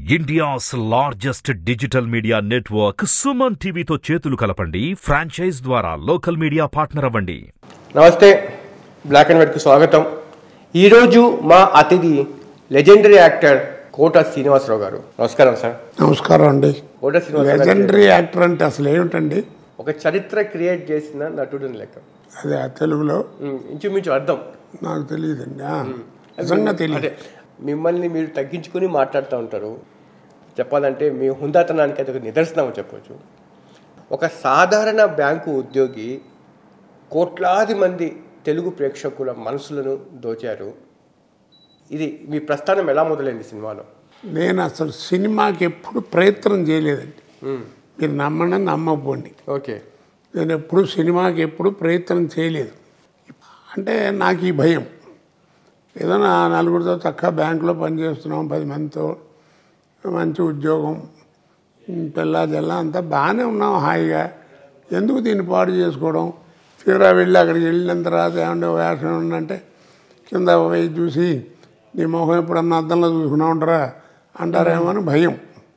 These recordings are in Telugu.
India's largest digital media network Suman టీవీతో చేతులు కలపండి ఫ్రాంచైజ్ ద్వారా లోకల్ మీడియా పార్ట్నర్ అవ్వండి నమస్తే బ్లాక్ అండ్ వైట్కి స్వాగతం ఈరోజు మా అతిథి లెజెండరీ యాక్టర్ కోట శ్రీనివాసరావు గారు నమస్కారం సార్ నమస్కారం అండి కోట శ్రీనివాసరావు గారు లెజెండరీ యాక్టర్ అంటే అసలు ఏమిటండి ఒక చరిత్ర క్రియేట్ చేసిన నటుడిని లెక్క అది ఆ తెలుగులో ఉమ్, ఇంచుమించు అర్థం నాకు తెలియదండి ఆ, నిజంగా తెలియదు అదే మిమ్మల్ని మీరు తగ్గించుకుని మాట్లాడుతూ ఉంటారు చెప్పాలంటే మీ హుందాతనానికి అది ఒక నిదర్శనం అని చెప్పొచ్చు ఒక సాధారణ బ్యాంకు ఉద్యోగి కోట్లాది మంది తెలుగు ప్రేక్షకుల మనసులను దోచారు ఇది మీ ప్రస్థానం ఎలా మొదలైంది సినిమాలో నేను అసలు సినిమాకి ఎప్పుడు ప్రయత్నం చేయలేదండి ఉమ్, మీరు నమ్మండి నమ్మకపోండి ఓకే నేను ఎప్పుడు సినిమాకి ఎప్పుడు ప్రయత్నం చేయలేదు అంటే నాకు ఈ భయం ఏదైనా నలుగురితో చక్కగా బ్యాంకులో పనిచేస్తున్నాం పది మందితో మంచి ఉద్యోగం పిల్ల జల్ల అంతా బాగానే ఉన్నాం హాయిగా ఎందుకు దీన్ని పాడు చేసుకోవడం తీరా వెళ్ళి అక్కడికి వెళ్ళిన తర్వాత ఏమంటే వేషం ఉందంటే కింద పోయి చూసి నీ మొహం ఎప్పుడన్నా అద్దంలో చూసుకున్నా ఉంటారా అంటారేమో అని భయం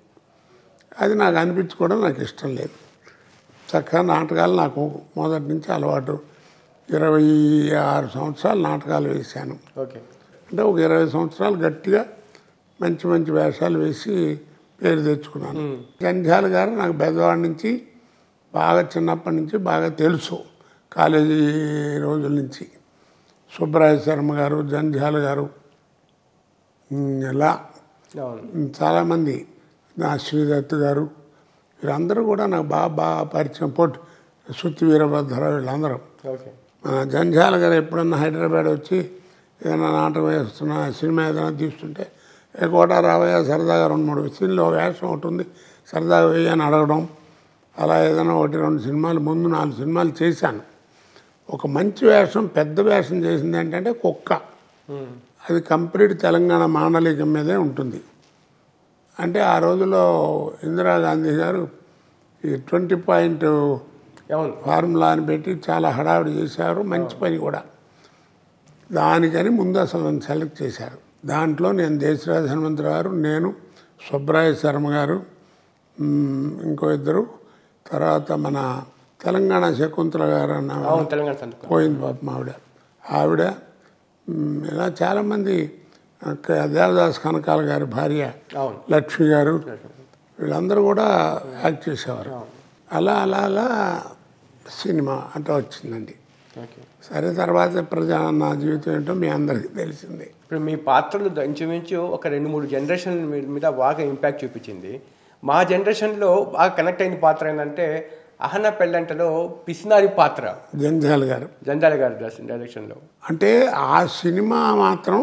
అది నాకు అనిపించుకోవడం నాకు ఇష్టం లేదు చక్కగా నాటకాలు నాకు మొదటి నుంచి అలవాటు ఇరవై ఆరు సంవత్సరాలు నాటకాలు వేశాను ఓకే అంటే ఒక ఇరవై సంవత్సరాలు గట్టిగా మంచి మంచి వేషాలు వేసి పేరు తెచ్చుకున్నాను జంధ్యాల గారు నాకు పెద్దవాడి నుంచి బాగా చిన్నప్పటి నుంచి బాగా తెలుసు కాలేజీ రోజుల నుంచి సుబ్బరాయ శర్మ గారు జంధ్యాల గారు ఉమ్, ఇలా అవును చాలామంది నా శ్రీదత్ గారు వీళ్ళందరూ కూడా నాకు బాగా బాగా పరిచయం పొట్టు సుత్తి వీరభద్రరావు వీళ్ళందరూ ఓకే మన జంజాల గారు ఎప్పుడన్నా హైదరాబాద్ వచ్చి ఏదైనా నాటకం వేస్తున్నా సినిమా ఏదైనా తీస్తుంటే ఏ కోట రావయ్య సరదాగా రెండు మూడు సీన్లో వేషం ఒకటి ఉంది సరదాగా వేయి అని అడగడం అలా ఏదైనా ఒకటి రెండు సినిమాలు ముందు నాలుగు సినిమాలు చేశాను ఒక మంచి వేషం పెద్ద వేషం చేసింది ఏంటంటే కుక్క అది కంప్లీట్ తెలంగాణ మాండలికం మీదే ఉంటుంది అంటే ఆ రోజుల్లో ఇందిరాగాంధీ గారు ఈ ట్వంటీ పాయింట్ అవును ఫార్ములా అని పెట్టి చాలా హడావిడి చేశారు మంచి పని కూడా దానికని ముందు అసలు నన్ను సెలెక్ట్ చేశారు దాంట్లో నేను దేశరాజ హనుమంతరావు గారు నేను సుబ్రాయ శర్మ గారు మ్, ఇంకో ఇద్దరు తర్వాత మన తెలంగాణ శకుంతల గారు అన్న అవును తెలంగాణ సంతకం పోయింది పాపం ఆవిడ ఆవిడ మ్, ఇలా చాలామంది అక్క దేవదాస్ కనకాల గారి భార్య అవును లక్ష్మి గారు వీళ్ళందరూ కూడా యాక్ట్ చేసేవారు అలా అలా అలా సినిమా అంతా వచ్చిందండి ఓకే సరే తర్వాత ప్రజా నా జీవితం ఏంటో మీ అందరికీ తెలిసింది ఇప్పుడు మీ పాత్రలు ఇంచుమించు ఒక రెండు మూడు జనరేషన్ మీద బాగా ఇంపాక్ట్ చూపించింది మా జనరేషన్లో బాగా కనెక్ట్ అయిన పాత్ర ఏంటంటే అహన పెళ్ళంటలో పిసినారి పాత్ర జంధ్యాల గారు జంజాల గారి డైరెక్షన్- డైరెక్షన్లో అంటే ఆ సినిమా మాత్రం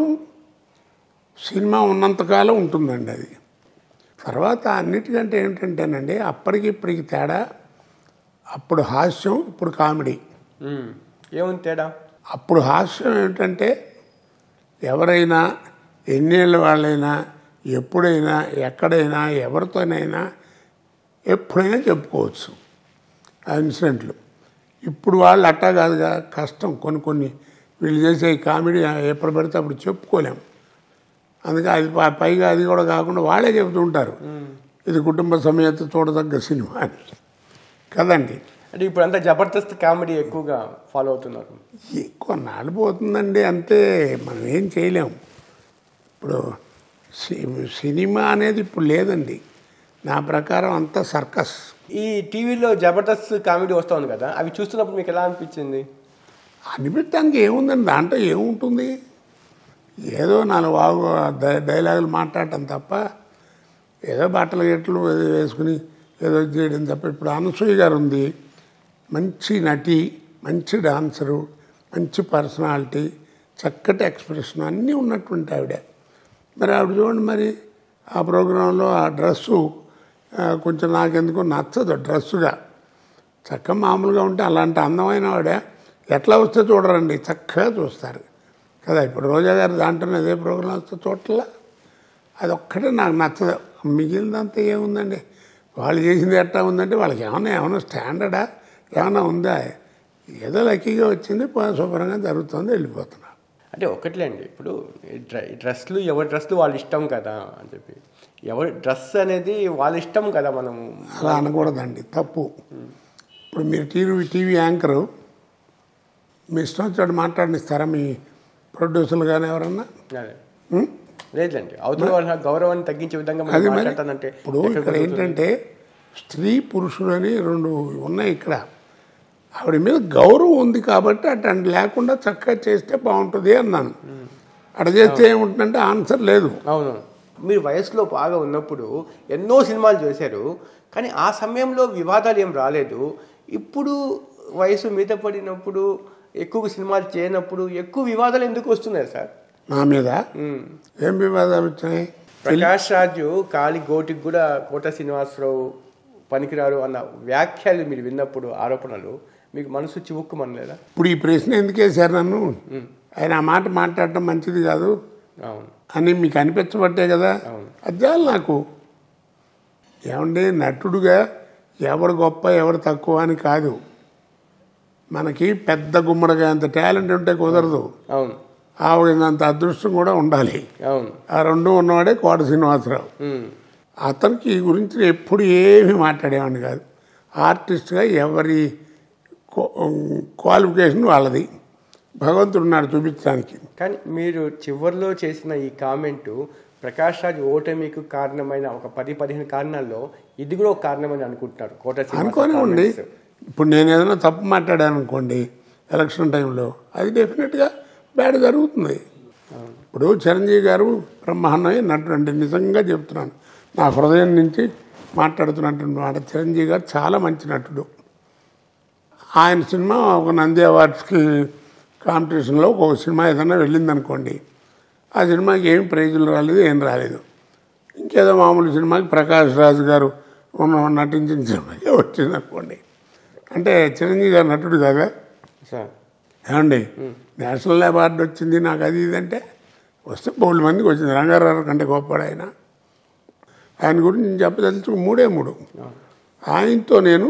సినిమా ఉన్నంతకాలం ఉంటుందండి అది తర్వాత అన్నిటికంటే ఏంటంటేనండి అప్పటికి ఇప్పటికి తేడా అప్పుడు హాస్యం ఇప్పుడు కామెడీ ఉమ్. ఏముంది తేడా అప్పుడు హాస్యం ఏమిటంటే ఎవరైనా ఎన్నేళ్ళ వాళ్ళైనా ఎప్పుడైనా ఎక్కడైనా ఎవరితోనైనా ఎప్పుడైనా చెప్పుకోవచ్చు ఆ ఇన్సిడెంట్లు ఇప్పుడు వాళ్ళు అట్టా కాదుగా కష్టం కొన్ని కొన్ని వీళ్ళు చేసే ఈ కామెడీ ఎప్పుడు పడితే అప్పుడు చెప్పుకోలేము అందుకే అది పై- పైగా అది కూడా కాకుండా వాళ్ళే చెబుతూ ఉంటారు ఇది కుటుంబ సమేత చూడదగ్గ సినిమా అని కదండి అంటే ఇప్పుడు అంతా జబర్దస్త్ కామెడీ ఎక్కువగా ఫాలో అవుతున్నారు ఎక్కువ నాలు పోతుందండి అంతే మనం ఏం చేయలేము ఇప్పుడు సి- సినిమా అనేది ఇప్పుడు లేదండి నా ప్రకారం అంతా సర్కస్ ఈ టీవీలో జబర్దస్త్ కామెడీ వస్తుంది కదా అవి చూస్తున్నప్పుడు మీకు ఎలా అనిపించింది అనిపించడానికి ఏముందండి దాంట్లో ఏముంటుంది ఏదో నాలుగు వాగు డై- డైలాగులు మాట్లాడటం తప్ప ఏదో బట్టలు గిట్టలు ఏదో వేసుకుని ఏదో చేయడం తప్ప ఇప్పుడు అనసూయ గారు ఉంది మంచి నటి మంచి డాన్సరు మంచి పర్సనాలిటీ చక్కటి ఎక్స్ప్రెషన్ అన్నీ ఉన్నటువంటి ఆవిడ మరి ఆవిడ చూడండి మరి ఆ ప్రోగ్రాంలో ఆ డ్రెస్సు ఆ, కొంచెం నాకెందుకు నచ్చదు డ్రెస్సుగా చక్కగా మామూలుగా ఉంటే అలాంటి అందమైన వాడే ఎట్లా వస్తే చూడరండి చక్కగా చూస్తారు కదా ఇప్పుడు రోజా గారు దాంట్లోనే అదే ప్రోగ్రాం వస్తే చూడట్లా అది ఒక్కటే నాకు నచ్చదు మిగిలినంతా ఏముందండి వాళ్ళు చేసింది ఎట్లా ఉందంటే వాళ్ళకి ఏమన్నా ఏమన్నా స్టాండర్డా ఏమన్నా ఉందా ఏదో లక్కీగా వచ్చింది పో- శుభ్రంగా జరుగుతుంది వెళ్ళిపోతున్నారు అంటే ఒకట్లే అండి ఇప్పుడు ఈ డ్ర- ఈ డ్రెస్లు ఎవరి డ్రెస్లు వాళ్ళు ఇష్టం కదా అని చెప్పి ఎవరి డ్రెస్ అనేది వాళ్ళ ఇష్టం కదా మనం అలా అనకూడదండి తప్పు ఇప్పుడు మీరు టీవీ టీవీ యాంకరు మీ ఇష్టం వచ్చినట్టు మాట్లాడినిస్తారా మీ ప్రొడ్యూసర్లు కానీ ఎవరన్నా అదే ఉం? లేదండి అవతల వాళ్ళ గౌరవాన్ని తగ్గించే విధంగా మనం అది మరి మాట్లాడతానంటే ఇప్పుడు ఇక్కడ ఏంటంటే స్త్రీ పురుషుడు అని రెండు ఉన్నాయి ఇక్కడ ఆవిడ మీద గౌరవం ఉంది కాబట్టి అటు లేకుండా చక్కగా చేస్తే బాగుంటుంది అన్నాను అటు చేస్తే ఏముంటుందంటే ఆన్సర్ లేదు అవును మీరు వయసులో బాగా ఉన్నప్పుడు ఎన్నో సినిమాలు చేశారు కానీ ఆ సమయంలో వివాదాలు ఏం రాలేదు ఇప్పుడు వయసు మీద పడినప్పుడు ఎక్కువ సినిమాలు చేయనప్పుడు ఎక్కువ వివాదాలు ఎందుకు వస్తున్నాయి సార్ నా మీద ఉమ్. ఏం వివాదాలు వచ్చినాయి ప్రకాష్ రాజు కాలి గోటికి కూడా కోట శ్రీనివాసరావు పనికిరారు అన్న వ్యాఖ్యలు మీరు విన్నప్పుడు ఆరోపణలు మీకు మనసు చివుక్కుమనలేదా ఇప్పుడు ఈ ప్రశ్న ఎందుకు వేశారు నన్ను ఆయన ఆ మాట మాట్లాడటం మంచిది కాదు అవును అని మీకు అనిపించబట్టే కదా అవును. అది చాలు నాకు ఏమండి నటుడుగా ఎవడు గొప్ప ఎవడు తక్కువ అని కాదు మనకి పెద్ద గుమ్మడిగా అంత టాలెంట్ ఉంటే కుదరదు అవును ఆవిడంత అదృష్టం కూడా ఉండాలి అవును ఆ రెండు ఉన్నవాడే కోట శ్రీనివాసరావు ఉమ్. అతనికి ఈ గురించి ఎప్పుడు ఏమీ మాట్లాడేవాడిని కాదు ఆర్టిస్ట్గా ఎవరి క్వా- క్వాలిఫికేషన్ వాళ్ళది భగవంతుడు నాడు చూపించడానికి కానీ మీరు చివరిలో చేసిన ఈ కామెంటు ప్రకాష్ రాజ్ ఓటమికి కారణమైన ఒక పది పదిహేను కారణాల్లో ఇది కూడా ఒక కారణమని అనుకుంటున్నారు కోట శ్రీనివాసరావు అనుకోనే ఉండి comments. ఇప్పుడు నేను ఏదైనా తప్పు మాట్లాడాను అనుకోండి ఎలక్షన్ టైంలో అది డెఫినెట్గా బ్యాడ్ జరుగుతుంది ఇప్పుడు చిరంజీవి గారు బ్రహ్మాండమే నటుడు అంటే నిజంగా చెప్తున్నాను నా హృదయం నుంచి మాట్లాడుతున్నటువంటి మాట చిరంజీవి గారు చాలా మంచి నటుడు ఆయన సినిమా ఒక నంది అవార్డ్స్కి కాంపిటీషన్లో ఒక సినిమా ఏదైనా వెళ్ళిందనుకోండి ఆ సినిమాకి ఏం ప్రైజులు రాలేదు ఏం రాలేదు ఇంకేదో మామూలు సినిమాకి ప్రకాష్ రాజు గారు ఉన్న నటించిన సినిమాకే వచ్చిందనుకోండి అంటే చిరంజీవి గారు నటుడు కదా సార్ ఏమండి నేషనల్ అవార్డు వచ్చింది నాకు అది ఇది అంటే వస్తే బోల్డ్ మందికి వచ్చింది రంగారావు కంటే గొప్పడు ఆయన ఆయన గురించి నేను చెప్పదలుచు మూడే మూడు ఆయనతో నేను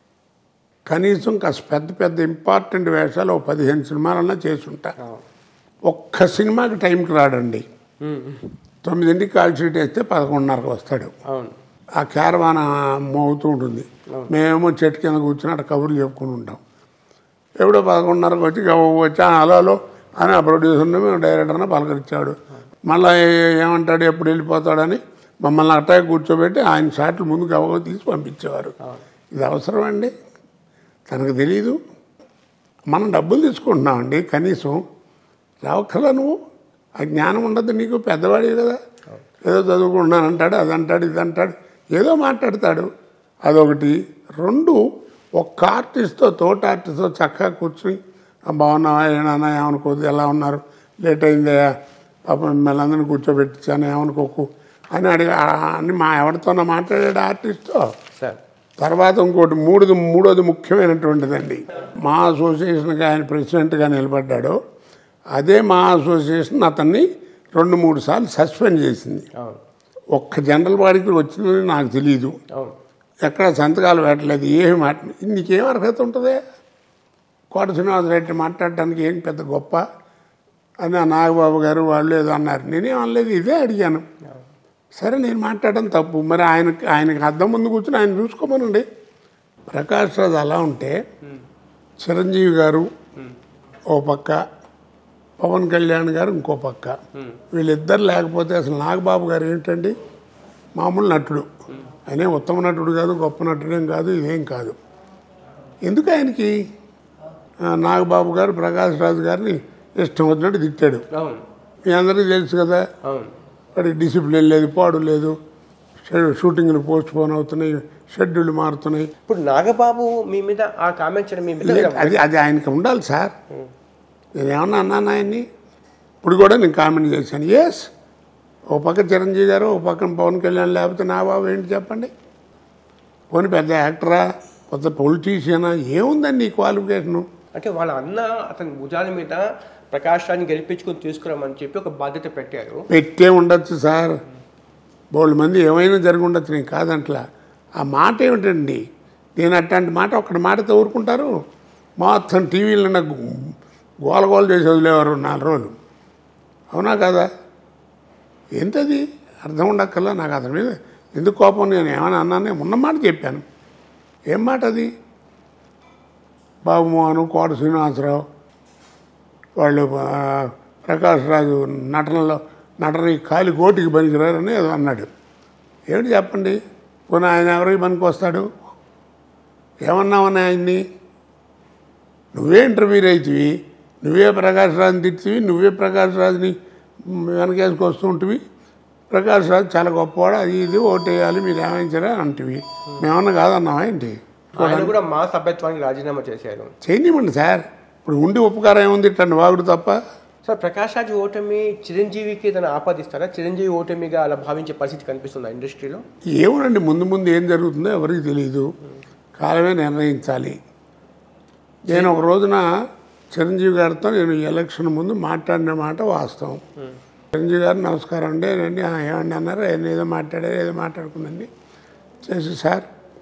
కనీసం కాస్త పెద్ద పెద్ద ఇంపార్టెంట్ వేషాలు ఒక పదిహేను సినిమాలన్నా చేసుంటా ఒక్క సినిమాకి టైంకి రాడండి ఉమ్. తొమ్మిదింటికి కాల్ షీట్ వేస్తే పదకొండున్నరకు వస్తాడు అవును ఆ క్యారవాన మోగుతూ ఉంటుంది మేమేమో చెట్టు కింద కూర్చుని అక్కడ కబుర్లు చెప్పుకుని ఉంటాం ఎప్పుడో పదకొండున్నరకు వచ్చి గవ్వ వచ్చి "ఆ, హలో హలో అని ఆ ప్రొడ్యూసర్ని మేము డైరెక్టర్ని పలకరించాడు మళ్ళీ ఏమంటాడు ఎప్పుడు వెళ్ళిపోతాడని మమ్మల్ని అట్టాగే కూర్చోబెట్టి ఆయన షాట్లు ముందు గవ్వ తీసి పంపించేవారు ఇది అవసరం అండి తనకు తెలీదు మనం డబ్బులు తీసుకుంటున్నామండి కనీసం రావక్కర్లా నువ్వు ఆ జ్ఞానం ఉండదు నీకు పెద్దవాడి కదా ఏదో చదువుకుంటున్నాను అంటాడు అది అంటాడు ఇది అంటాడు ఏదో మాట్లాడతాడు అదొకటి రెండు ఒక్క ఆర్టిస్ట్తో తోట ఆర్టిస్ట్తో చక్కగా కూర్చుని "ఆ, బాగున్నావా ఏమన్నా ఏమనుకోద్దు ఎలా ఉన్నారు లేట్ అయిందయ్యా పాపం మిమ్మల్ని అందరినీ కూర్చోబెట్టించాను ఏమనుకోకు అని అడిగి ఆ- అని మా ఎవరితోనో మాట్లాడాడు ఆర్టిస్ట్తో సార్ తర్వాత ఇంకోటి మూడోది మూడోది ముఖ్యమైనటువంటిదండి మా అసోసియేషన్కి ఆయన ప్రెసిడెంట్గా నిలబడ్డాడు అదే మా అసోసియేషన్ అతన్ని రెండు మూడు సార్లు సస్పెండ్ చేసింది అవును ఒక్క జనరల్ బాడీకి వచ్చిందని నాకు తెలియదు అవును ఎక్కడ సంతకాలు పెట్టలేదు ఏమి మాట నీకేం అర్హత ఉంటుంది కోట శ్రీనివాసరెడ్డి మాట్లాడడానికి ఏం పెద్ద గొప్ప అని ఆ నాగబాబు గారు వాళ్ళు ఏదో అన్నారు నేనేం అనలేదు ఇదే అడిగాను సరే నేను మాట్లాడడం తప్పు మరి ఆయనకి ఆయనకి అద్దం ముందు కూర్చొని ఆయన చూసుకోమనండి ప్రకాష్ రాజ్ అలా ఉంటే చిరంజీవి గారు ఓ పక్క పవన్ కళ్యాణ్ గారు ఇంకో పక్క వీళ్ళిద్దరు లేకపోతే అసలు నాగబాబు గారు ఏంటండి మామూలు నటుడు ఆయనే ఉత్తమ నటుడు కాదు గొప్ప నటుడేం కాదు ఇదేం కాదు ఎందుకు ఆయనకి ఆ, నాగబాబు గారు ప్రకాష్ రాజు గారిని ఇష్టం వచ్చినట్టు తిట్టాడు అవును మీ అందరికీ తెలుసు కదా అవును వాడికి డిసిప్లిన్ లేదు పాడు లేదు షె- షూటింగ్లు పోస్ట్ పోన్ అవుతున్నాయి షెడ్యూల్ మారుతున్నాయి ఇప్పుడు నాగబాబు మీ మీద ఆ కామెంట్ చేయడం మీ మీద లేదు, అది అది ఆయనకి ఉండాలి సార్ నేను ఏమన్నా అన్నాను ఆయన్ని ఇప్పుడు కూడా నేను కామెంట్ చేశాను ఎస్ ఓ పక్క చిరంజీవి గారు ఓ పక్కన పవన్ కళ్యాణ్ లేకపోతే నా బాబు ఏంటి చెప్పండి పోనీ పెద్ద యాక్టరా కొత్త పొలిటీషియనా ఏముందండి ఈ క్వాలిఫికేషను అంటే వాళ్ళ అన్న అతని భుజాల మీద ప్రకాశాన్ని గెలిపించుకొని తీసుకురామని చెప్పి ఒక బాధ్యత పెట్టారు పెట్టే ఉండొచ్చు సార్ బోళ్ళు మంది ఏమైనా జరిగి ఉండొచ్చు నేను కాదంట్లా ఆ మాట ఏమిటండి నేను అట్లాంటి మాట ఒక్కటి మాటతో ఊరుకుంటారు మొత్తం టీవీలో నాకు గోల గోల చేసి వదిలేవారు నాలుగు రోజులు అవునా కదా ఏంటది అర్థం ఉండక్కల్లా నాకు అతని మీద ఎందుకు కోపం నేను ఏమైనా అన్నానే ఉన్న మాట చెప్పాను ఏం మాట అది బాబుమోహన్ కోట శ్రీనివాసరావు వాళ్ళు ఆ, ప్రకాష్ రాజు నటనలో నటన కాలి కోటికి పనికిరారని ఏదో అన్నాడు ఏమిటి చెప్పండి పోనీ ఆయన ఎవరికి పనికి వస్తాడు ఏమన్నామని ఆయన్ని నువ్వే ఇంటర్వ్యూ అవుతుంది నువ్వే ప్రకాష్ రాజుని తిట్టివి నువ్వే ప్రకాష్ రాజుని వెనకేసుకు వస్తూ ఉంటివి ప్రకాష్ రాజు చాలా గొప్పవాడు అది ఇది ఓటు వేయాలి మీరు ఏమైంచారా అంటివి మేమన్నా కాదన్నావా ఏంటి ఆయన కూడా మా సభ్యత్వానికి రాజీనామా చేశారు చేయనివ్వండి సార్ ఇప్పుడు ఉండి ఉపకారం ఏముంది ఇట్టండి వాగుడు తప్ప సార్ ప్రకాష్ రాజ్ ఓటమి చిరంజీవికి ఏదైనా ఆపాదిస్తారా చిరంజీవి ఓటమిగా అలా భావించే పరిస్థితి కనిపిస్తుందా ఇండస్ట్రీలో ఏమోనండి ముందు ముందు ఏం జరుగుతుందో ఎవరికి తెలియదు కాలమే నిర్ణయించాలి నేను ఒక రోజున చిరంజీవి గారితో నేను ఈ ఎలక్షన్ ముందు మాట్లాడిన మాట వాస్తవం చిరంజీవి గారు నమస్కారం అండి రండి "ఆ, ఏమండి అన్నారు ఆయన ఏదో మాట్లాడారు ఏదో మాట్లాడుకుందండి చేసి సార్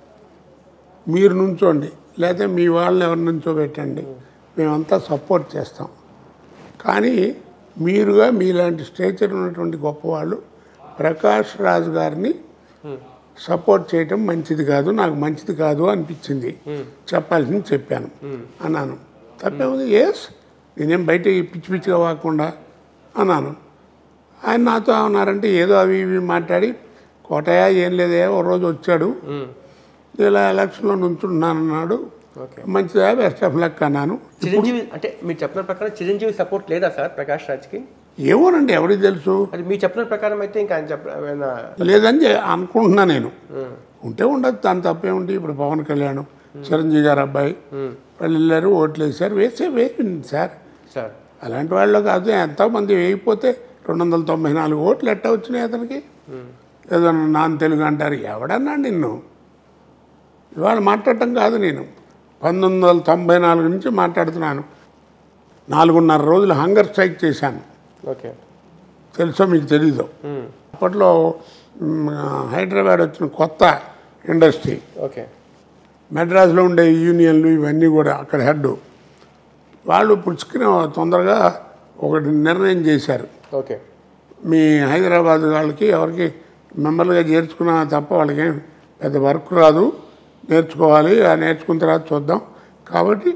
మీరు నుంచోండి లేకపోతే మీ వాళ్ళని ఎవరు నుంచోబెట్టండి మేమంతా సపోర్ట్ చేస్తాం కానీ మీరుగా మీలాంటి స్టేచర్ ఉన్నటువంటి గొప్పవాళ్ళు ప్రకాష్ రాజు గారిని సపోర్ట్ చేయటం మంచిది కాదు నాకు మంచిది కాదు అనిపించింది చెప్పాల్సింది చెప్పాను అన్నాను తప్పేముంది ఎస్ నేనేం బయట పిచ్చి పిచ్చిగా వాకుండా అన్నాను ఆయన నాతో ఏమన్నారంటే ఏదో అవి ఇవి మాట్లాడి కోటయ్య ఏం లేదే ఓ రోజు వచ్చాడు ఇలా ఎలక్షన్లో నుంచుంటున్నాను అన్నాడు ఓకే మంచిదా బెస్ట్ ఆఫ్ లక్ అన్నాను చిరంజీవి అంటే మీరు చెప్పిన ప్రకారం చిరంజీవి సపోర్ట్ లేదా సార్ ప్రకాష్ రాజ్కి ఏమోనండి ఎవరికి తెలుసు అది మీరు చెప్పిన ప్రకారం అయితే ఇంకా ఆయన చెప్ప ఏమైనా లేదని చె- అనుకుంటున్నా నేను ఉమ్, ఉంటే ఉండదు దాని తప్పేముంది ఇప్పుడు పవన్ కళ్యాణ్ చిరంజీవి గారు అబ్బాయి వాళ్ళు వెళ్ళారు ఓట్లు వేసారు వేసే వేసింది సార్ సార్ అలాంటి వాళ్ళు కాదు ఎంతోమంది వేయకపోతే రెండు వందల తొంభై నాలుగు ఓట్లు ఎట్ట వచ్చినాయి అతనికి ఏదో నాన్ తెలుగు అంటారు ఎవడన్నా నిన్ను ఇవాళ మాట్లాడటం కాదు నేను పంతొమ్మిది వందల తొంభై నాలుగు నుంచి మాట్లాడుతున్నాను నాలుగున్నర రోజులు హంగర్ స్ట్రైక్ చేశాను ఓకే తెలుసో మీకు తెలీదు ఉమ్, అప్పట్లో మ్, హైదరాబాద్ వచ్చిన కొత్త ఇండస్ట్రీ ఓకే మెడ్రాస్లో ఉండే యూనియన్లు ఇవన్నీ కూడా అక్కడ హెడ్ వాళ్ళు పుచ్చుకుని తొందరగా ఒకటి నిర్ణయం చేశారు ఓకే మీ హైదరాబాద్ వాళ్ళకి ఎవరికి మెంబర్లుగా చేర్చుకున్నా తప్ప వాళ్ళకి ఏం పెద్ద వర్క్ రాదు నేర్చుకోవాలి ఆ నేర్చుకున్న తర్వాత చూద్దాం కాబట్టి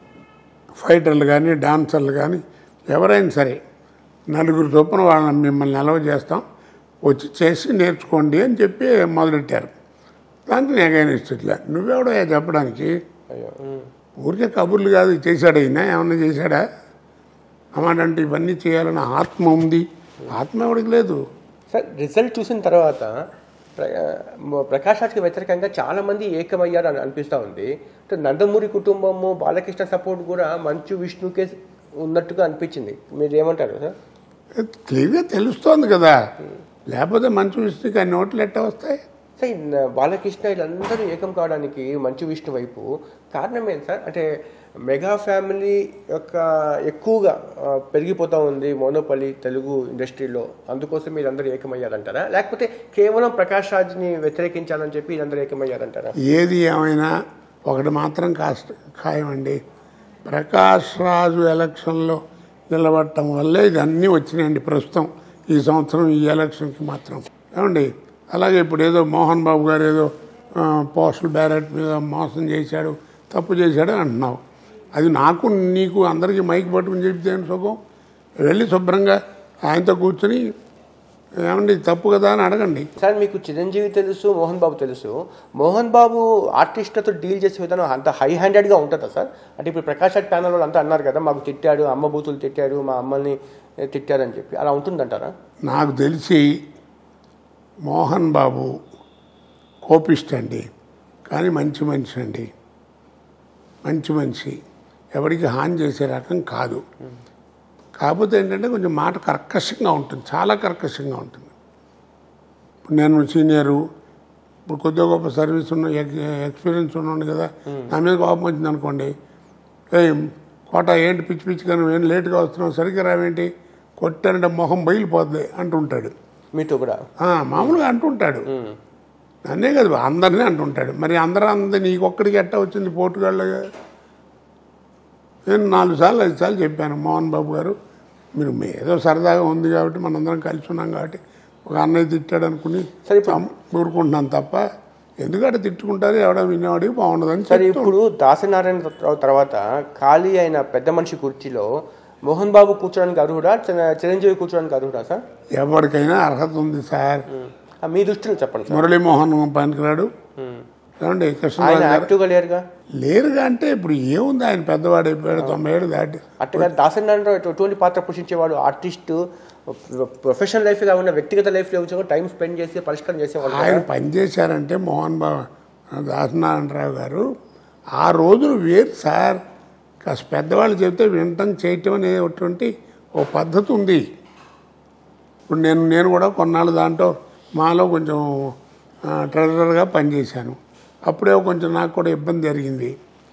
ఫైటర్లు కానీ డాన్సర్లు కానీ ఎవరైనా సరే నలుగురు చొప్పున వాళ్ళని మిమ్మల్ని నిలవ చేస్తాం వచ్చి చేసి నేర్చుకోండి అని చెప్పి మొదలెట్టారు దానికి నెగైనిస్ట్ ఇట్లా నువ్వెవడో చెప్పడానికి అయ్యో ఉమ్, ఊరికే కబుర్లు కాదు చేశాడు అయినా ఏమన్నా చేశాడా అన్నమాట అంటే ఇవన్నీ చేయాలని ఆత్మ ఉంది ఆత్మ ఎవడికి లేదు సార్ రిజల్ట్ చూసిన తర్వాత ప్ర- ప్రకాష్ రాజ్కి వ్యతిరేకంగా చాలా మంది ఏకమయ్యారు అని అనిపిస్తూ ఉంది అంటే నందమూరి కుటుంబము బాలకృష్ణ సపోర్ట్ కూడా మంచు విష్ణుకే ఉన్నట్టుగా అనిపించింది మీరు ఏమంటారు సార్ క్లియర్గా తెలుస్తోంది కదా లేకపోతే మంచి విషయానికి ఆ నోట్లు ఎట్ట వస్తాయి సార్ ఈ న- బాలకృష్ణ వీళ్ళందరూ ఏకం కావడానికి మంచు విష్ణు వైపు కారణం ఏంటి సార్ అంటే మెగా ఫ్యామిలీ యొక్క ఎక్కువగా ఆ, పెరిగిపోతూ ఉంది మోనోపల్లి తెలుగు ఇండస్ట్రీలో అందుకోసం మీరందరూ ఏకమయ్యారంటారా లేకపోతే కేవలం ప్రకాష్ రాజ్ని వ్యతిరేకించాలని చెప్పి వీళ్ళందరూ ఏకమయ్యారంటారా ఏది ఏమైనా ఒకటి మాత్రం కాస్త ఖాయమండి ప్రకాష్ రాజు ఎలక్షన్లో నిలబడటం వల్లే ఇదన్నీ వచ్చినాయండి ప్రస్తుతం ఈ సంవత్సరం ఈ ఎలక్షన్కి మాత్రం ఏమండి అలాగే ఇప్పుడు ఏదో మోహన్ బాబు గారు ఏదో ఆ, పోస్టల్ బ్యాలెట్ మీద మోసం చేశాడు తప్పు చేశాడు అంటున్నావు అది నాకు నీకు అందరికీ మైక్ పట్టుకుని చెప్తే ఏంటి సుఖం వెళ్ళి శుభ్రంగా ఆయనతో కూర్చొని ఏమండి ఇది తప్పు కదా అని అడగండి సార్ మీకు చిరంజీవి తెలుసు మోహన్ బాబు తెలుసు మోహన్ బాబు ఆర్టిస్టులతో డీల్ చేసే విధానం అంత హై హ్యాండెడ్గా ఉంటుందా సార్ అంటే ఇప్పుడు ప్రకాష్ రాజ్ ప్యానల్ వాళ్ళు అంతా అన్నారు కదా మాకు తిట్టాడు అమ్మ బూతులు తిట్టారు మా అమ్మల్ని తిట్టారని చెప్పి అలా ఉంటుందంటారా నాకు తెలిసి మోహన్ బాబు కోపిస్ట్ అండి కానీ మంచి మనిషి అండి మంచి మనిషి ఎవరికి హాని చేసే రకం కాదు కాకపోతే ఏంటంటే కొంచెం మాట కర్కశంగా ఉంటుంది చాలా కర్కశంగా ఉంటుంది ఇప్పుడు నేను సీనియరు ఇప్పుడు కొద్దిగా గొప్ప సర్వీస్ ఉన్న ఎక్- ఎక్స్పీరియన్స్ ఉన్నాను కదా నా మీద కోపం వచ్చింది అనుకోండి ఏ కోట ఏంటి పిచ్చి పిచ్చిగా నువ్వు ఏం లేట్గా వస్తున్నావు సరిగ్గా రావేంటి కొట్టానంటే మొహం బయలుపోద్ది అంటుంటాడు మీతో కూడా ఆ, మామూలుగా అంటుంటాడు నన్నే కదా అందరినీ అంటుంటాడు మరి అందరూ అందరి నీకొక్కడికి ఎట్టా వచ్చింది పోటుగాళ్ళు నేను నాలుగు సార్లు ఐదు సార్లు చెప్పాను మోహన్ బాబు గారు మీరు ఏదో సరదాగా ఉంది కాబట్టి మనందరం కలిసి ఉన్నాం కాబట్టి ఒక అన్నయ్య తిట్టాడు అనుకుని సరే ఇప్పుడు- చం- ఊరుకుంటున్నాను తప్ప ఎందుకంటే తిట్టుకుంటారు ఎవడో వినేవాడికి బాగుండదని సరే చెప్తూ ఇప్పుడు దాసనారాయణ రావు తర్వాత ఖాళీ అయిన పెద్ద మనిషి కుర్చీలో మోహన్ బాబు కూర్చోడానికి అర్హుడా చిర- చిరంజీవి కూర్చోడానికి అర్హుడా సార్ ఎవరికైనా అర్హత ఉంది సార్ ఆ, మీ దృష్టిలో చెప్పండి సార్ మురళీమోహన్ పనికిరాడు ఉమ్. ఏమండి ఆయన కృష్ణరాజు గారు యాక్టివ్గా లేరుగా లేరుగా అంటే ఇప్పుడు ఏముంది ఆయన పెద్దవాడు అయిపోయాడు తొంభై ఏడు దాటి అట్టగా దాసనారాయణ ఎటువంటి పాత్ర పోషించేవాడు ఆర్టిస్ట్ ప్రొఫెషనల్ లైఫ్ కాకుండా వ్యక్తిగత లైఫ్ లో టైం స్పెండ్ చేసి పరిష్కారం చేసేవాడు ఆయన పనిచేశారంటే మోహన్ బాబు దాసనారాయణరావు గారు ఆ రోజులు వేరు సార్ కాస్త పెద్దవాళ్ళు చెప్తే వినటం చేయటం అనేటువంటి ఓ పద్ధతి ఉంది ఇప్పుడు నేను నేను కూడా కొన్నాళ్ళు దాంట్లో మాలో కొంచెం ఆ, ట్రెజరర్గా పనిచేశాను అప్పుడే కొంచెం నాకు కూడా ఇబ్బంది జరిగింది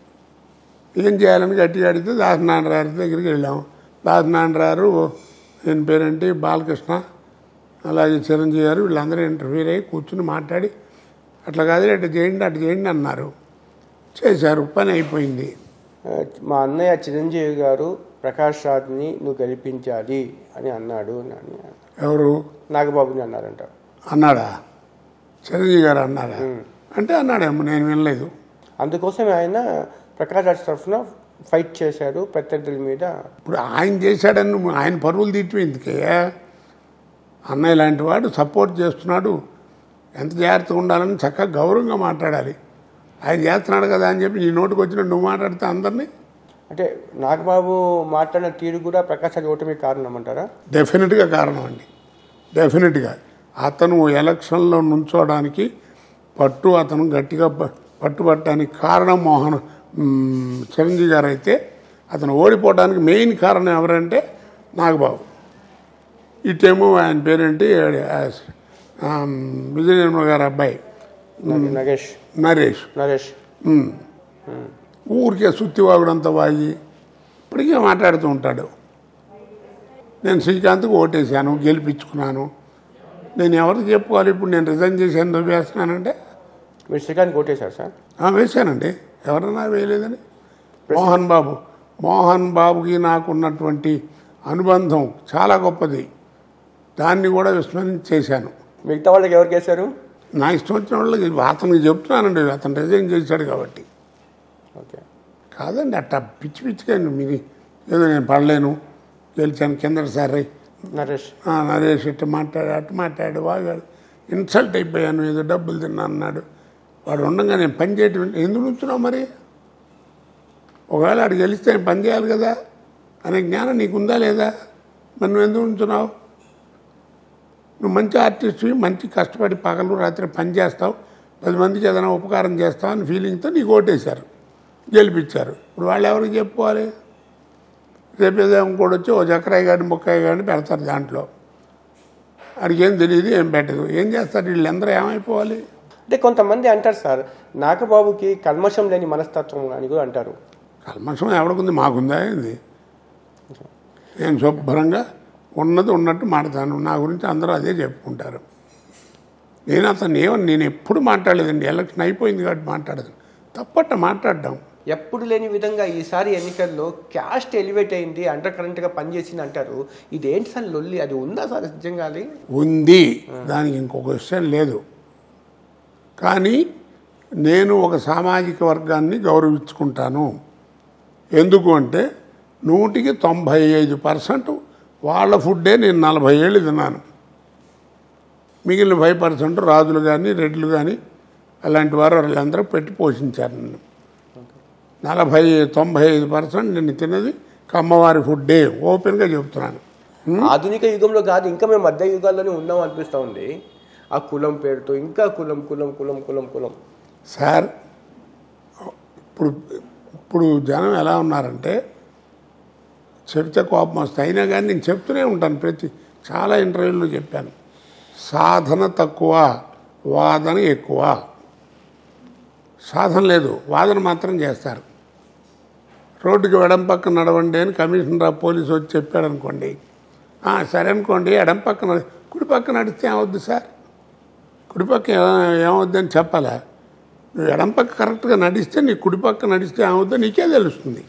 ఏం చేయాలని గట్టిగా అడిగితే దాసనారాయణ దగ్గరికి వెళ్ళాం దాసనారాయణ ఈయన పేరేంటి బాలకృష్ణ అలాగే చిరంజీవి గారు వీళ్ళందరూ ఇంటర్వ్యూ అయ్యి కూర్చుని మాట్లాడి అట్లా కాదు అట్లా చేయండి అట్లా చేయండి అన్నారు చేశారు పని అయిపోయింది ఆ, మా అన్నయ్య చిరంజీవి గారు ప్రకాష్ రాజ్ని నువ్వు గెలిపించాలి అని అన్నాడు అని అన్నాడు. ఎవరు నాగబాబుని అన్నారంట అన్నాడా చిరంజీవి గారు అన్నాడా అంటే అన్నాడేమో నేను వినలేదు అందుకోసం ఆయన ప్రకాష్ రాజ్ తరఫున ఫైట్ చేశాడు ప్రత్యర్థుల మీద ఇప్పుడు ఆయన చేశాడని నువ్వు ఆయన పరువులు తీయటం ఎందుకే అన్నయ్య లాంటి వాడు సపోర్ట్ చేస్తున్నాడు ఎంత జాగ్రత్తగా ఉండాలని చక్కగా గౌరవంగా మాట్లాడాలి ఆయన చేస్తున్నాడు కదా అని చెప్పి నీ నోటికి వచ్చిన నువ్వు మాట్లాడితే అందరినీ అంటే నాగబాబు మాట్లాడిన తీరు కూడా ప్రకాష్ రాజ్ ఓటమి కారణం అంటారా డెఫినెట్గా కారణం అండి డెఫినెట్గా అతను ఎలక్షన్లో నుంచోడానికి పట్టు అతను గట్టిగా ప- పట్టుబట్టడానికి కారణం మోహన్ మ్, చిరంజీవి గారు అయితే అతను ఓడిపోవడానికి మెయిన్ కారణం ఎవరంటే నాగబాబు ఇటేమో ఆయన పేరేంటి ఆ, విజయ నిర్మల గారి అబ్బాయి నగేష్ నరేష్ నరేష్ ఉమ్. ఊరికే సుత్తివాగుడంతా వాగి ఇప్పటికే మాట్లాడుతూ ఉంటాడు నేను శ్రీకాంత్కి ఓటేశాను గెలిపించుకున్నాను నేను ఎవరికి చెప్పుకోవాలి ఇప్పుడు నేను రిజైన్ చేశాను నువ్వు వేస్తున్నానంటే మీరు శ్రీకాంత్ కొట్టేశారు సార్ ఆ, వేశానండి ఎవరన్నా వేయలేదని మోహన్ బాబు మోహన్ బాబుకి నాకు ఉన్నటువంటి అనుబంధం చాలా గొప్పది దాన్ని కూడా విస్మరించి చేశాను మిగతా వాళ్ళకి ఎవరికి వేశారు నా ఇష్టం వచ్చిన వాళ్ళకి అతనికి చెప్తున్నానండి అతను రిజైన్ చేశాడు కాబట్టి ఓకే కాదండి అట్ట పిచ్చి పిచ్చిగా మీరు ఏదో నేను పడలేను గెలిచాను కిందటిసారి నరేష్ ఆ, నరేష్ ఇట్ట మాట్లాడు అట్టు మాట్లాడు వాగాడు ఇన్సల్ట్ అయిపోయాను ఏదో డబ్బులు తిన్నా అన్నాడు వాడు ఉండగా నేను పని చేయటం ఎందుకు ఉంచున్నావు మరి ఒకవేళ ఆడు గెలిస్తే నేను పని చేయాలి కదా అనే జ్ఞానం నీకుందా లేదా మరి నువ్వు ఎందుకు ఉంచున్నావు నువ్వు మంచి ఆర్టిస్ట్వి మంచి కష్టపడి పగలు రాత్రి పని చేస్తావు పది మందికి ఏదైనా ఉపకారం చేస్తావు అని ఫీలింగ్తో నీకు ఓటేశారు గెలిపించారు ఇప్పుడు వాళ్ళు ఎవరికి చెప్పుకోవాలి రేపు ఏదో ఇంకోటి వచ్చి ఓ చక్రాయి కానీ ముక్కాయి కానీ పెడతారు దాంట్లో వాడికి ఏం తెలియదు ఏం పెట్టదు ఏం చేస్తారు వీళ్ళందరూ ఏమైపోవాలి అంటే కొంతమంది అంటారు సార్ నాగబాబుకి కల్మషం లేని మనస్తత్వం అని కూడా అంటారు కల్మషం ఎవడికుంది మాకుందా ఏంది నేను శుభ్రంగా ఉన్నది ఉన్నట్టు మాడతాను నా గురించి అందరూ అదే చెప్పుకుంటారు నేను అతను ఏమని నేను ఎప్పుడు మాట్లాడలేదండి ఎలక్షన్ అయిపోయింది కాబట్టి మాట్లాడదు తప్పట్ట మాట్లాడడం ఎప్పుడు లేని విధంగా ఈసారి ఎన్నికల్లో క్యాస్ట్ ఎలివేట్ అయింది అండర్ కరెంట్గా పనిచేసింది అంటారు ఇదేంటి సార్ లొల్లి అది ఉందా సార్ నిజంగా అది ఉంది దానికి ఇంకొక విషయం లేదు కానీ నేను ఒక సామాజిక వర్గాన్ని గౌరవించుకుంటాను ఎందుకు అంటే నూటికి తొంభై ఐదు పర్సెంట్ వాళ్ళ ఫుడ్డే నేను నలభై ఏళ్ళు తిన్నాను మిగిలిన ఫైవ్ పర్సెంట్ రాజులు కానీ రెడ్లు కానీ అలాంటి వారు వాళ్ళందరూ పెట్టి పోషించారు నన్ను నలభై తొంభై ఐదు పర్సెంట్ నేను తిన్నది కమ్మవారి ఫుడ్డే ఓపెన్గా చెప్తున్నాను ఆధునిక యుగంలో కాదు ఇంకా మేము మధ్య యుగాల్లోనే ఉన్నాం అనిపిస్తూ ఉంది ఆ కులం పేరుతో ఇంకా కులం కులం కులం కులం కులం సార్ ఇప్పుడు ఇప్పుడు జనం ఎలా ఉన్నారంటే చెప్తే కోపం వస్తాయి అయినా కానీ నేను చెప్తూనే ఉంటాను ప్రతి చాలా ఇంటర్వ్యూల్లో చెప్పాను సాధన తక్కువ వాదన ఎక్కువ సాధన లేదు వాదన మాత్రం చేస్తారు రోడ్డుకి ఎడం పక్కన నడవండి అని కమిషనర్ ఆఫ్ పోలీసు వచ్చి చెప్పాడు అనుకోండి "ఆ, సరే అనుకోండి ఎడం పక్కన కుడి పక్కన నడిస్తే ఏమవుద్ది సార్ కుడిపక్క ఏ- ఏమవుద్దని చెప్పాలా నువ్వు ఎడం పక్క కరెక్ట్గా నడిస్తే నీ కుడిపక్క నడిస్తే ఏమవుద్దో నీకే తెలుస్తుంది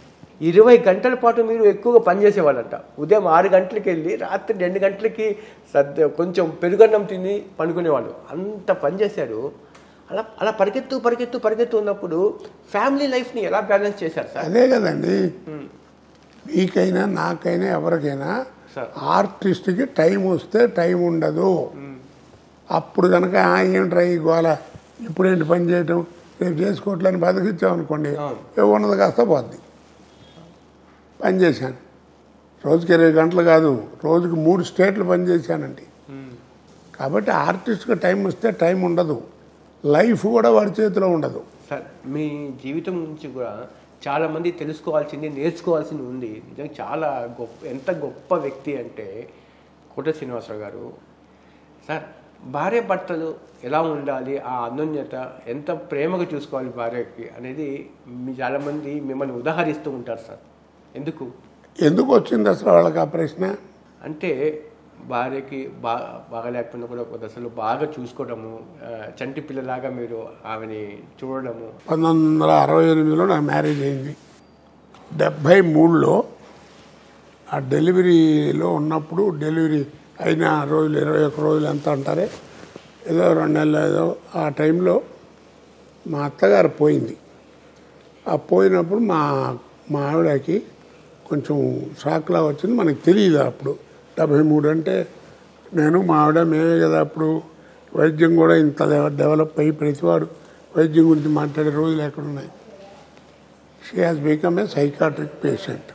ఇరవై గంటల పాటు మీరు ఎక్కువగా పనిచేసేవాళ్ళంట ఉదయం ఆరు గంటలకి వెళ్ళి రాత్రి రెండు గంటలకి సద్ద కొంచెం పెరుగన్నం తిని పనుకునేవాళ్ళు అంత పనిచేశారు అలా అలా పరిగెత్తు పరిగెత్తు పరిగెత్తు ఉన్నప్పుడు ఫ్యామిలీ లైఫ్ని ఎలా బ్యాలెన్స్ చేశారు సార్ అదే కదండి మీకైనా నాకైనా ఎవరికైనా సార్. ఆర్టిస్ట్కి టైం వస్తే టైం ఉండదు అప్పుడు కనుక "ఆ, ఏంట్రా ఈ గోల ఇప్పుడేంటి పని చేయటం రేపు చేసుకోవట్లని బతికిచ్చామనుకోండి అవును. ఏ ఉన్నది కాస్త పోద్ది పని చేశాను రోజుకి ఇరవై గంటలు కాదు రోజుకి మూడు స్టేట్లు పని చేశానండి కాబట్టి ఆర్టిస్ట్కి టైం వస్తే టైం ఉండదు లైఫ్ కూడా వాడి చేతిలో ఉండదు సార్ మీ జీవితం గురించి కూడా చాలా మంది తెలుసుకోవాల్సింది నేర్చుకోవాల్సింది ఉంది నిజంగా చాలా గొప్ప ఎంత గొప్ప వ్యక్తి అంటే కోట శ్రీనివాసరావు గారు సార్ భార్య భర్తలు ఎలా ఉండాలి ఆ అన్యోన్యత ఎంత ప్రేమగా చూసుకోవాలి భార్యకి అనేది మీ చాలామంది మిమ్మల్ని ఉదాహరిస్తూ ఉంటారు సార్ ఎందుకు ఎందుకు వచ్చింది అసలు వాళ్ళకి ఆ ప్రశ్న అంటే భార్యకి బా బాగలేకపోయినా కూడా ఒక దశలో బాగా చూసుకోవడము ఆ, చంటి పిల్లలాగా మీరు ఆమెని చూడడము పంతొమ్మిది వందల అరవై ఎనిమిదిలో నాకు మ్యారేజ్ అయింది డెబ్భై మూడులో ఆ డెలివరీలో ఉన్నప్పుడు డెలివరీ అయిన రోజులు ఇరవై ఒక్క రోజులు ఎంత అంటారే ఏదో రెండు నెలలు ఏదో ఆ టైంలో మా అత్తగారు పోయింది ఆ పోయినప్పుడు మా మా ఆవిడకి కొంచెం షాక్లా వచ్చింది మనకి తెలియదు అప్పుడు డెబ్భై మూడు అంటే నేను మా ఆవిడ మేమే కదా అప్పుడు వైద్యం కూడా ఇంత డెవ- డెవలప్ అయ్యి ప్రతివాడు వైద్యం గురించి మాట్లాడే రోజులు ఎక్కడున్నాయి she has become a psychiatric patient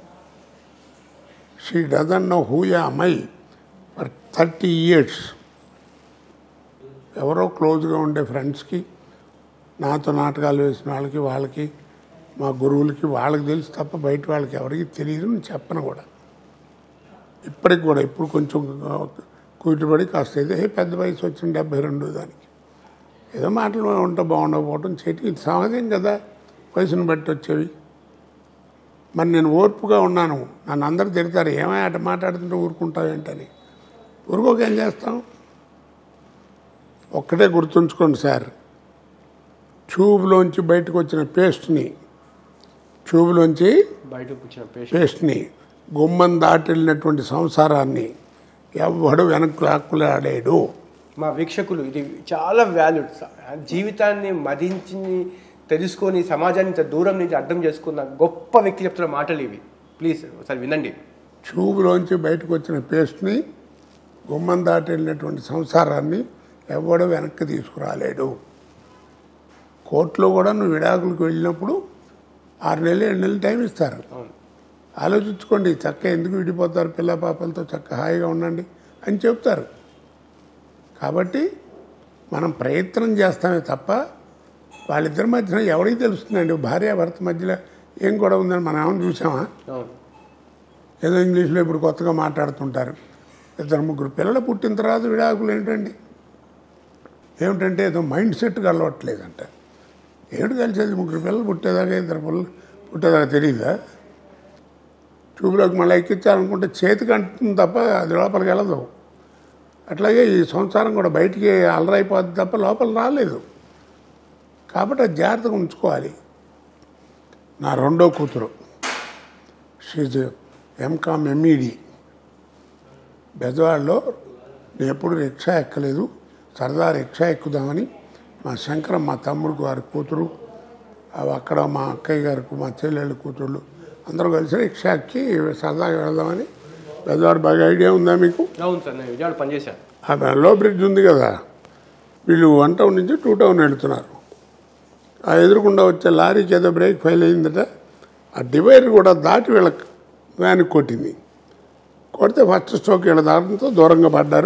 she doesn't know who ya my for thirty years ఎవరో క్లోజ్గా ఉండే ఫ్రెండ్స్కి నాతో నాటకాలు వేసిన వాళ్ళకి వాళ్ళకి మా గురువులకి వాళ్ళకి తెలుసు తప్ప బయట వాళ్ళకి ఎవరికి తెలియదు నేను చెప్పను కూడా ఇప్పటికి కూడా ఇప్పుడు కొంచెం కూతురుపడి కాస్త ఏదో "హే, పెద్ద వయసు వచ్చిన డెబ్బై రెండు దానికి ఏదో మాటలు ఉంటే బాగుండకపోవటం చేతి ఇది సహజం కదా వయసును బట్టి వచ్చేవి మరి నేను ఓర్పుగా ఉన్నాను నన్ను అందరూ తిడతారు ఏమై అట మాట్లాడుతుంటే ఊరుకుంటావు ఏంటని ఊరుకోక ఏం చేస్తాం ఒక్కటే గుర్తుంచుకోండి సార్ ట్యూబ్లోంచి బయటకు వచ్చిన పేస్ట్ని ట్యూబ్లోంచి బయటకు వచ్చిన పేషెంట్ పేస్ట్ని గుమ్మం దాటెళ్ళినటువంటి సంసారాన్ని ఎవ్వడు వెనక్కి లాక్కులాడాడు మా వీక్షకులు ఇది చాలా వాల్యూడ్ జీవితాన్ని మదించి తెలుసుకొని సమాజాన్ని ఇంత దూరం నుంచి అర్థం చేసుకున్న గొప్ప వ్యక్తి చెప్తున్న మాటలు ఇవి ప్లీజ్ ఒకసారి వినండి ట్యూబ్లోంచి బయటకు వచ్చిన పేస్ట్ని గుమ్మం దాటి వెళ్ళినటువంటి సంసారాన్ని ఎవడు వెనక్కి తీసుకురాలేడు కోర్టులో కూడా నువ్వు విడాకులకు వెళ్ళినప్పుడు ఆరు నెలలు ఏడు నెలలు టైం ఇస్తారు అవును ఆలోచించుకోండి చక్క ఎందుకు విడిపోతారు పిల్ల పాపలతో చక్క హాయిగా ఉండండి అని చెప్తారు కాబట్టి మనం ప్రయత్నం చేస్తామే తప్ప వాళ్ళిద్దరి మధ్యన ఎవరికి తెలుస్తుందండి భార్య భర్త మధ్యలో ఏం గొడవ ఉందని మనం ఏమైనా చూసామా అవును ఏదో ఇంగ్లీష్లో ఇప్పుడు కొత్తగా మాట్లాడుతుంటారు ఇద్దరు ముగ్గురు పిల్లలు పుట్టిన తర్వాత విడాకులు ఏంటండి ఏమిటంటే ఏదో మైండ్ సెట్ కలవట్లేదంట ఏమిటి కలిసేది ముగ్గురు పిల్లలు పుట్టేదాకా ఇద్దరు పిల్లలు పుట్టేదాకా తెలియదా ట్యూబ్లోకి మళ్ళీ ఎక్కించాలనుకుంటే చేతికి అంటుంది తప్ప అది లోపలికి వెళ్ళదు అట్లాగే ఈ సంసారం కూడా బయటికి అల్లరైపోద్ది తప్ప లోపల రాలేదు కాబట్టి అది జాగ్రత్తగా ఉంచుకోవాలి నా రెండో కూతురు షీజ్ ఎంకామ్ ఎంఈడి బెజవాడలో నేను ఎప్పుడు రిక్షా ఎక్కలేదు సరదా రిక్షా ఎక్కుదామని మా శంకరం మా తమ్ముడు గారి కూతురు అవి అక్కడ మా అక్కయ్య గారికి మా చెల్లెళ్ళ కూతుళ్ళు అందరూ కలిసి రిక్షా ఎక్కి సరదాగా వెళ్దామని బెజవాడ బాగా ఐడియా ఉందా మీకు అవును సార్ నేను విజయవాడ పనిచేశాను ఆ లో బ్రిడ్జ్ ఉంది కదా వీళ్ళు వన్ టౌన్ నుంచి టూ టౌన్ వెళ్తున్నారు ఆ ఎదురుకుండా వచ్చే లారీకి ఏదో బ్రేక్ ఫెయిల్ అయిందట ఆ డివైడర్ కూడా దాటి వీళ్ళ వ్యాన్ కొట్టింది కొడితే ఫస్ట్ స్ట్రోక్ వీళ్ళ దాటంతో దూరంగా పడ్డారు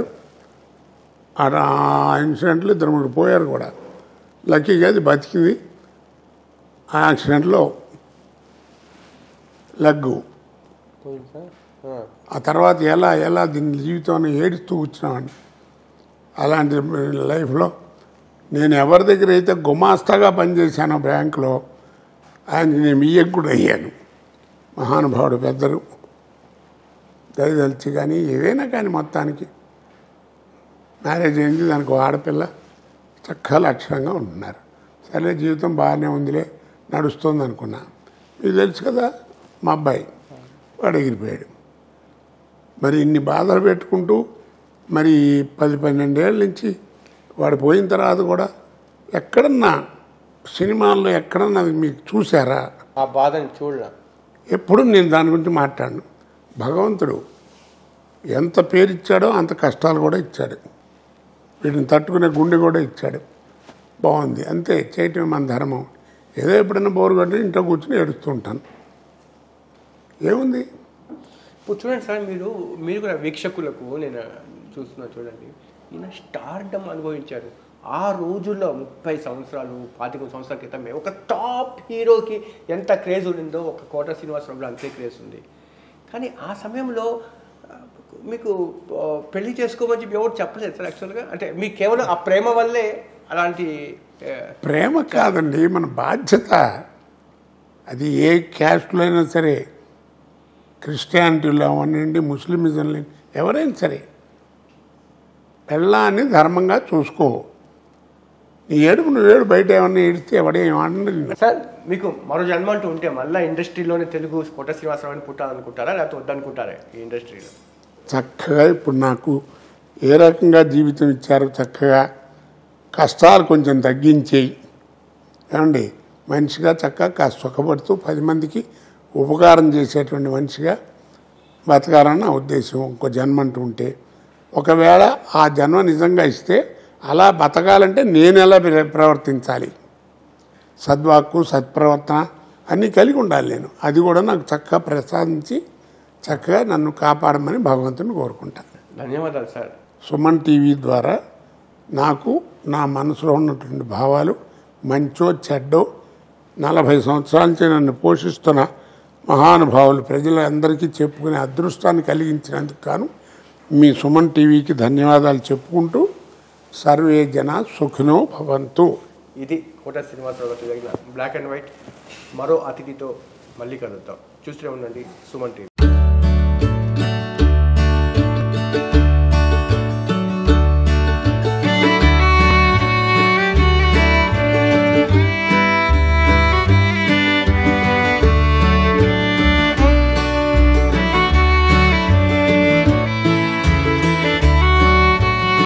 ఆ ఆ ఇన్సిడెంట్లో ఇద్దరు ముగ్గురు పోయారు కూడా లక్కీగా అది బతికింది ఆ యాక్సిడెంట్లో లగ్గు పోయింది సార్ ఆ. ఆ తర్వాత ఎలా ఎలా దీని జీవితాన్ని ఏడుస్తూ వచ్చినామండి అలాంటి లైఫ్లో నేను ఎవరి దగ్గర అయితే గుమాస్తాగా పనిచేశానో బ్యాంకులో ఆయన నేను బియ్యం కూడా అయ్యాను మహానుభావుడు పెద్దలు దయదలిచి కానీ ఏదైనా కానీ మొత్తానికి మ్యారేజ్ అయింది దానికి ఒక ఆడపిల్ల చక్కగా లక్షణంగా ఉంటున్నారు సరే జీవితం బాగానే ఉందిలే నడుస్తుంది అనుకున్నా మీకు తెలుసు కదా మా అబ్బాయి వాడు ఎగిరిపోయాడు మరి ఇన్ని బాధలు పెట్టుకుంటూ మరి పది పన్నెండేళ్ళ నుంచి వాడు పోయిన తర్వాత కూడా ఎక్కడన్నా సినిమాల్లో ఎక్కడన్నా అది మీకు చూసారా ఆ బాధని చూడలా ఎప్పుడు నేను దాని గురించి మాట్లాడను భగవంతుడు ఎంత పేరు ఇచ్చాడో అంత కష్టాలు కూడా ఇచ్చాడు వీటిని తట్టుకునే గుండె కూడా ఇచ్చాడు బాగుంది అంతే చేయటం మన ధర్మం ఏదో ఎప్పుడైనా బోరు కొట్టి ఇంట్లో కూర్చుని ఏడుస్తూ ఉంటాను ఏముంది ఇప్పుడు చూడండి సార్ మీరు మీరు కూడా వీక్షకులకు నేను చూస్తున్నా చూడండి ఈయన స్టార్డమ్ అనుభవించారు ఆ రోజుల్లో ముప్పై సంవత్సరాలు పాతిక సంవత్సరాల క్రితమే ఒక టాప్ హీరోకి ఎంత క్రేజ్ ఉండిందో ఒక కోట శ్రీనివాసరావులో అంతే క్రేజ్ ఉంది కానీ ఆ సమయంలో ఆ, మీకు ఆ, పెళ్లి చేసుకోమని చెప్పి ఎవరు చెప్పలేదు సార్ యాక్చువల్గా అంటే మీకు కేవలం ఆ ప్రేమ వల్లే అలాంటి ఆ, ప్రేమ కాదండి మన బాధ్యత అది ఏ క్యాస్ట్లో అయినా సరే క్రిస్టియానిటీలో అవనండి ముస్లిమిజంలో ఎవరైనా సరే పెళ్ళాన్ని ధర్మంగా చూసుకో నీ ఏడుపు నువ్వు ఏడు బయట ఏమన్నా ఏడిస్తే ఎవడేమన్నా సార్ మీకు మరో జన్మ అంటూ ఉంటే మళ్ళీ ఇండస్ట్రీలోనే తెలుగు కోట శ్రీనివాసరావు అని పుట్టాలనుకుంటారా లేకపోతే వద్దనుకుంటారా ఈ ఇండస్ట్రీలో చక్కగా ఇప్పుడు నాకు ఏ రకంగా జీవితం ఇచ్చారో చక్కగా కష్టాలు కొంచెం తగ్గించేయి ఏమండి మనిషిగా చక్కగా కాస్త సుఖపడుతూ పది మందికి ఉపకారం చేసేటువంటి మనిషిగా బతకాలని నా ఉద్దేశం ఇంకో జన్మ అంటూ ఉంటే ఒకవేళ ఆ జన్మ నిజంగా ఇస్తే అలా బతకాలంటే నేను ఎలా ప్ర- ప్రవర్తించాలి సద్వాక్కు సత్ప్రవర్తన అన్నీ కలిగి ఉండాలి నేను అది కూడా నాకు చక్కగా ప్రసాదించి చక్కగా నన్ను కాపాడమని భగవంతుని కోరుకుంటాను ధన్యవాదాలు సార్ సుమన్ టీవీ ద్వారా నాకు నా మనసులో ఉన్నటువంటి భావాలు మంచో చెడ్డో నలభై సంవత్సరాల నుంచి నన్ను పోషిస్తున్న మహానుభావులు ప్రజలందరికీ చెప్పుకునే అదృష్టాన్ని కలిగించినందుకు గాను మీ సుమన్ టీవీకి ధన్యవాదాలు చెప్పుకుంటూ సర్వే జన సుఖినో భవంతు ఇది కోట శ్రీనివాసరావు గారు జరిగిన బ్లాక్ అండ్ వైట్ మరో అతిథితో మళ్ళీ కలుద్దాం చూస్తూనే ఉండండి సుమన్ టీవీ